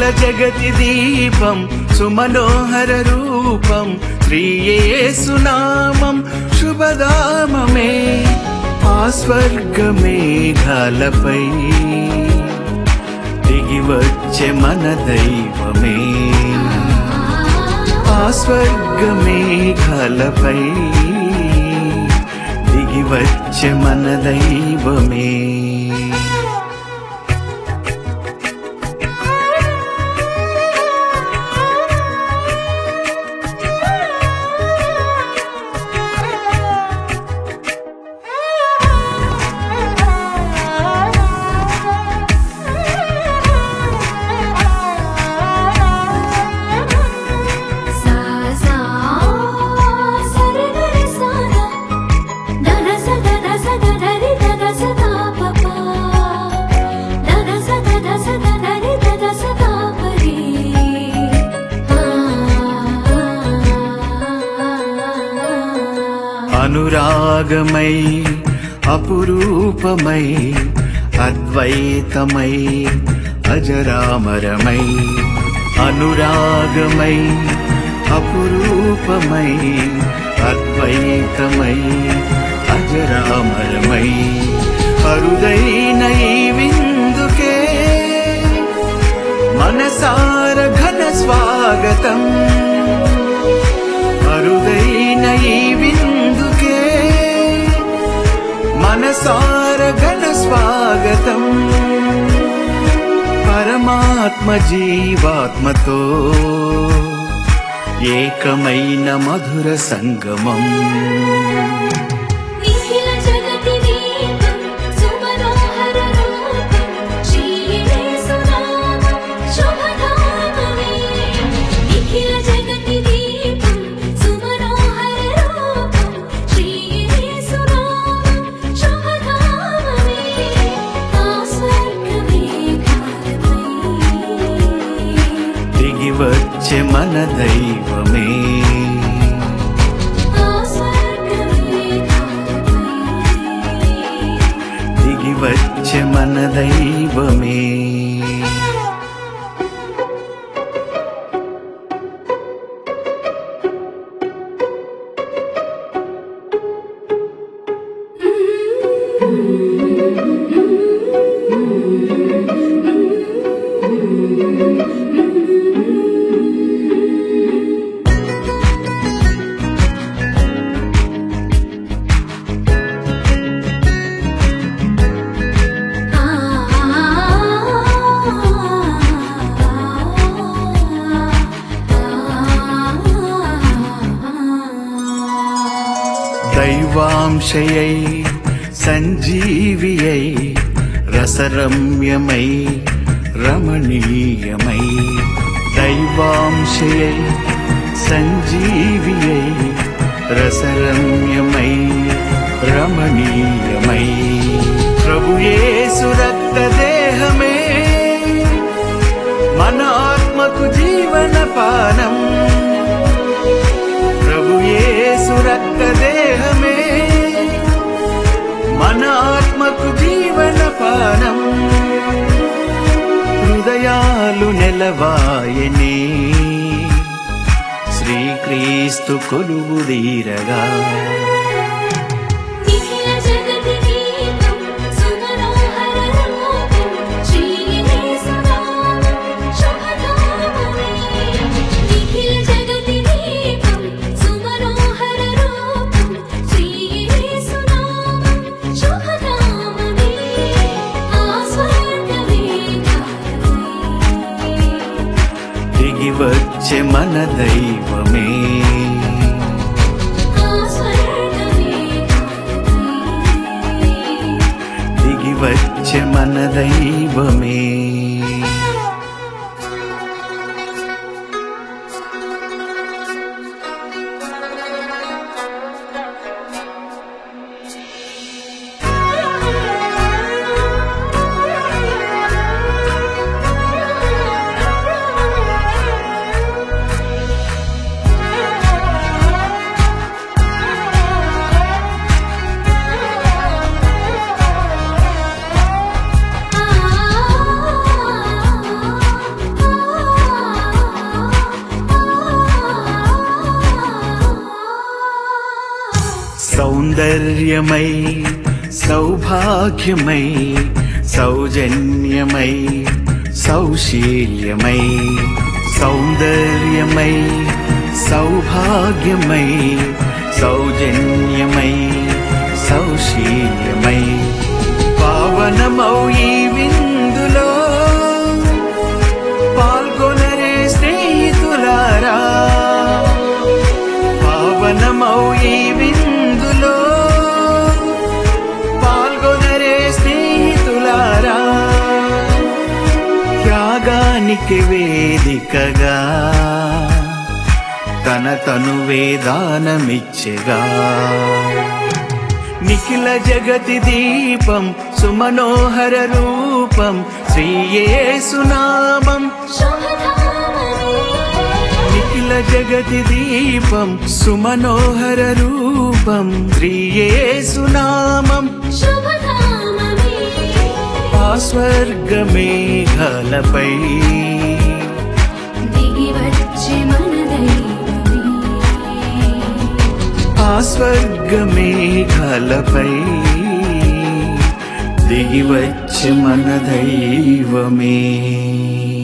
జగతి దీపం సుమనోహర రూపం శ్రీయేసునామం శుభధామమే ఆ స్వర్గ మేఘాలపై దిగి వచ్చే మన దైవమే ఆ స్వర్గ మేఘాలపై దిగి వచ్చే మన దైవమే సా సా సరిగరి సాదా దద సద దద దరి దద సదా పపా దద సద దద దరి దద సదా పరి అనురాగమై అపురూపమై అద్వైతమై అజరామరమై అనురాగమై అపురూపమై అద్వైతమై అజరామరమై అరుదైన ఈ విందుకే మనసార ఘన స్వాగతం అరుదైన ఈ విందుకే మనసార ఘన స్వాగతం పరమాత్మ జీవాత్మతో ఏకమైన మధుర సంగమం నిఖిల జగతి దీపం సుమనోహర రూపం శ్రీయేసునామం శుభధామమే నిఖిల జగతి దీపం సుమనోహర రూపం శ్రీయేసునామం శుభధామమే ఆ స్వర్గమే దిగి వచ్చే మన దైవమే ఆ స్వర్గమే దిగి వచ్చే మన దైవమే దైవాంశయై సంజీవియై రసరమ్యమై రమణీయమై దైవాంశయై సంజీవియై రసరమ్యమై రమణీయమై ప్రభుయేసు రక్త దేహమే మన ఆత్మకు జీవన పానం ప్రభుయేసు రక్త దేహమే మన ఆత్మకు జీవన పానం హృదయాలు నెలవాయనే శ్రీక్రీస్తు కొలువు దీరగా నిఖిల జగతి దీపం సుమనోహర రూపం శ్రీయేసునామం శుభధామమే నిఖిల జగతి దీపం సుమనోహర రూపం శ్రీయేసునామం శుభధామమే ఆ స్వర్గమే దిగి వచ్చే మన దైవమే ఆ స్వర్గమే దిగి వచ్చే మన దైవమే ఆ సౌందర్యమై సౌభాగ్యమై సౌజన్యమై సౌశీల్యమై సౌందర్యమై సౌభాగ్యమై సౌజన్యమై సౌశీల్యమై పావనమౌ ఈ విందులో పాల్గొనరే స్నేహితులారా పావనమౌ ఈ విందులో పాల్గొనరే స్నేహితులారా త్యాగానికి వేదికగా తన తను వేదానమిచ్చగా నిఖిల జగతి దీపం సుమనోహర రూపం శ్రీయేసునామం శుభధామమే నిఖిల జగతి దీపం సుమనోహర రూపం శ్రీయేసునామం శుభధామమే ఆ స్వర్గమేఘలపై దిగి వచ్చే మన దైవమే ఆ స్వర్గమేఘలపై దిగి వచ్చి మన దైవమే